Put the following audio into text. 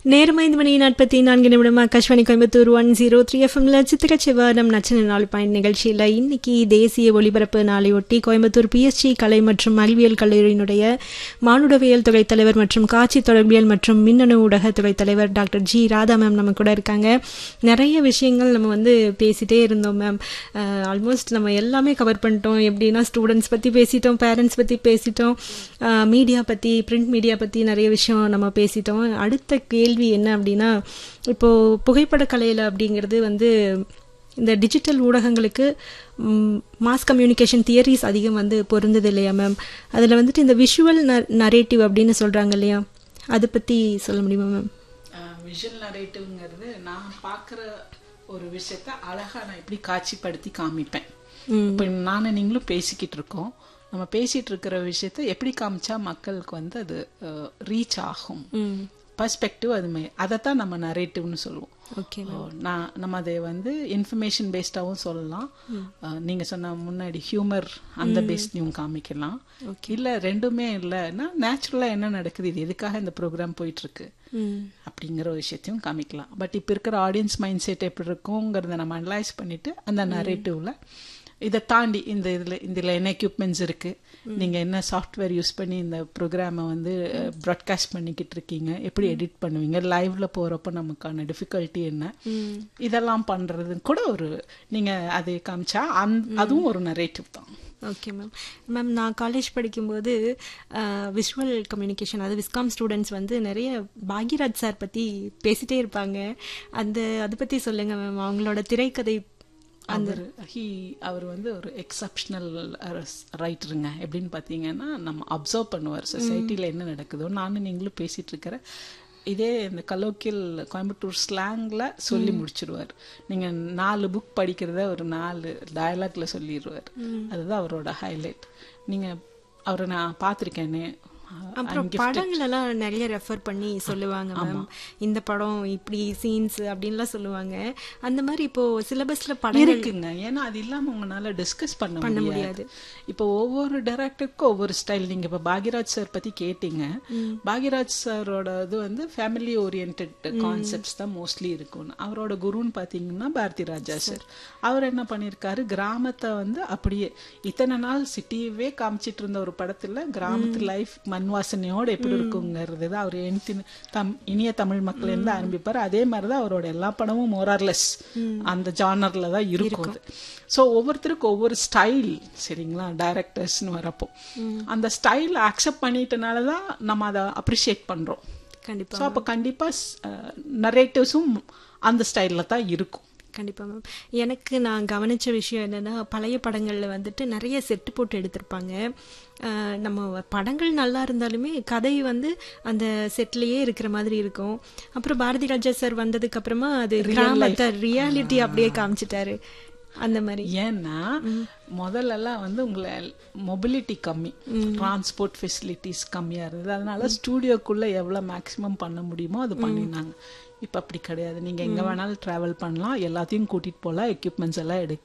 நேரம் ஐந்து மணி நாற்பத்தி நான்கு நிமிடம் Akashvani Coimbatore one zero three எஃப்எம்ல சித்திர செவ்வாரம் நச்சன நாலு பாயிண்ட் நிகழ்ச்சியில் இன்னைக்கு தேசிய ஒலிபரப்பு நாளையொட்டி கோயம்புத்தூர் பிஎஸ்சி கலை மற்றும் அறிவியல் கல்லூரியினுடைய மானுடவியல் துறை தலைவர் மற்றும் காட்சி தொடர்பியல் மற்றும் மின்னணு ஊடக துறை தலைவர் டாக்டர் ஜி ராதா மேம் நம்ம கூட இருக்காங்க நிறைய விஷயங்கள் நம்ம வந்து பேசிட்டே இருந்தோம் மேம் ஆல்மோஸ்ட் நம்ம எல்லாமே கவர் பண்ணிட்டோம் எப்படின்னா ஸ்டூடெண்ட்ஸ் பற்றி பேசிட்டோம் பேரண்ட்ஸ் பற்றி பேசிட்டோம் மீடியா பற்றி பிரிண்ட் மீடியா பற்றி நிறைய விஷயம் நம்ம பேசிட்டோம் அடுத்த கேள்வி என்ன அப்படின்னா இப்போது புகைப்படக்கலையில் அப்படிங்கிறது வந்து இந்த டிஜிட்டல் ஊடகங்களுக்கு மாஸ் கம்யூனிகேஷன் தியரிஸ் அதிகம் வந்து பொருந்தது இல்லையா மேம் அதில் வந்துட்டு இந்த விஷுவல் நரேட்டிவ் அப்படின்னு சொல்கிறாங்க இல்லையா அதை பற்றி சொல்ல முடியுமா மேம் விஷுவல் நரேட்டிவ்ங்கிறது நான் பார்க்குற ஒரு விஷயத்த அழகாக நான் எப்படி காட்சிப்படுத்தி காமிப்பேன் இப்போ நானும் நீங்களும் பேசிக்கிட்டு இருக்கோம் நம்ம பேசிட்டு இருக்கிற விஷயத்த எப்படி காமிச்சா மக்களுக்கு வந்து அது ரீச் ஆகும் பர்ஸ்பெக்டிவ் அது அதைத்தான் நம்ம நரேட்டிவ்னு சொல்லுவோம் ஓகே நான் நம்ம அதை வந்து இன்ஃபர்மேஷன் பேஸ்டாகவும் சொல்லலாம் நீங்க சொன்ன முன்னாடி ஹியூமர் அந்த பேஸ்டையும் காமிக்கலாம் இல்ல ரெண்டுமே இல்லைன்னா நேச்சுரலா என்ன நடக்குது இது எதுக்காக இந்த ப்ரோக்ராம் போயிட்டு இருக்கு அப்படிங்கிற ஒரு விஷயத்தையும் காமிக்கலாம் பட் இப்போ இருக்கிற ஆடியன்ஸ் மைண்ட் செட் எப்படி இருக்குங்கிறத நம்ம அனலைஸ் பண்ணிட்டு அந்த நரேட்டிவ்ல இதை தாண்டி இந்த இதில் இதில் என்ன எக்யூப்மெண்ட்ஸ் இருக்குது நீங்கள் என்ன சாஃப்ட்வேர் யூஸ் பண்ணி இந்த ப்ரோக்ராமை வந்து ப்ராட்காஸ்ட் பண்ணிக்கிட்டு இருக்கீங்க எப்படி எடிட் பண்ணுவீங்க லைவ்ல போகிறப்ப நமக்கான டிஃபிகல்ட்டி என்ன இதெல்லாம் பண்ணுறது கூட ஒரு நீங்கள் அதை காமிச்சா அந் அதுவும் ஒரு நரேட்டிவ் தான் ஓகே மேம் மேம் நான் காலேஜ் படிக்கும்போது விஷுவல் கம்யூனிகேஷன் அதாவது விஸ்காம் ஸ்டூடெண்ட்ஸ் வந்து நிறைய பாக்யராஜ் சார் பற்றி பேசிட்டே இருப்பாங்க அந்த அதை பற்றி சொல்லுங்கள் மேம் அவங்களோட திரைக்கதை அவர் ஹி அவர் வந்து ஒரு எக்ஸப்ஷனல் ரைட்டருங்க எப்படின்னு பார்த்தீங்கன்னா நம்ம அப்சர்வ் பண்ணுவார் சொசைட்டியில் என்ன நடக்குதோ நானும் நீங்களும் பேசிட்டு இருக்கிற இதே இந்த கலோக்கியல் கோயம்புத்தூர் ஸ்லாங்கில் சொல்லி முடிச்சிருவார் நீங்கள் நாலு புக் படிக்கிறத ஒரு நாலு டயலாக்ல சொல்லிடுவார் அதுதான் அவரோட ஹைலைட் நீங்கள் அவரை நான் பார்த்துருக்கேனே அப்புறம் படங்கள் எல்லாம் நிறைய ரெஃபர் பண்ணி சொல்லுவாங்க மேம் இந்த படம் இப்படி சீன்ஸ் அப்படின்லாம் சொல்லுவாங்க அந்த மாதிரி இப்போ சிலபஸ்ல படம் இருக்குங்க ஏன்னா அது இல்லாம உங்களால டிஸ்கஸ் பண்ண பண்ண முடியாது இப்போ ஒவ்வொரு டைரக்டருக்கும் ஒவ்வொரு ஸ்டைல் நீங்க இப்ப பாக்யராஜ் சார் பத்தி கேட்டீங்க பாக்யராஜ் சாரோட இது வந்து ஃபேமிலி ஓரியன்ட் கான்செப்ட்ஸ் தான் மோஸ்ட்லி இருக்கும் அவரோட குருன்னு பாத்தீங்கன்னா பாரதி ராஜா சார் அவர் என்ன பண்ணிருக்காரு கிராமத்தை வந்து அப்படியே இத்தனை நாள் சிட்டியவே காமிச்சிட்டு இருந்த ஒரு படத்துல கிராமத்து லைஃப் மண் வாசனையோட எப்படி இருக்குங்கிறது தான் அவர் தம் இனிய தமிழ் மக்கள் இருந்து ஆரம்பிப்பார் அதே மாதிரிதான் அவரோட எல்லா படமும் மோரார்லெஸ் அந்த ஜானர்ல தான் இருக்கும் அது ஸோ ஒவ்வொருத்தருக்கும் ஒவ்வொரு ஸ்டைல் சரிங்களா டைரக்டர்ஸ்னு வரப்போ அந்த ஸ்டைல் அக்செப்ட் பண்ணிட்டனால தான் நம்ம அதை அப்ரிஷியேட் பண்றோம் கண்டிப்பா ஸோ அப்போ கண்டிப்பா நரேட்டிவ்ஸும் அந்த ஸ்டைல்ல தான் இருக்கும் கண்டிப்பாக மேம் எனக்கு நான் கவனித்த விஷயம் என்னென்னா பழைய படங்களில் வந்துட்டு நிறைய செட்டு போட்டு எடுத்திருப்பாங்க நம்ம படங்கள் நல்லா இருந்தாலுமே கதை வந்து அந்த செட்லேயே இருக்கிற மாதிரி இருக்கும் அப்புறம் பாரதி ராஜா சார் வந்ததுக்கு அப்புறமா அது கிராமத்தை ரியாலிட்டி அப்படியே காமிச்சிட்டாரு அந்த மாதிரி ஏன்னா முதல்லலாம் வந்து உங்களை மொபிலிட்டி கம்மி டிரான்ஸ்போர்ட் ஃபெசிலிட்டிஸ் கம்மியா இருந்தது அதனால ஸ்டூடியோக்குள்ள எவ்வளவு மேக்சிமம் பண்ண முடியுமோ அது பண்ணினாங்க இப்போ அப்படி கிடையாது நீங்கள் எங்கே வேணாலும் ட்ராவல் பண்ணலாம் எல்லாத்தையும் கூட்டிகிட்டு போகலாம் எக்யூப்மெண்ட்ஸ் எல்லாம் எடு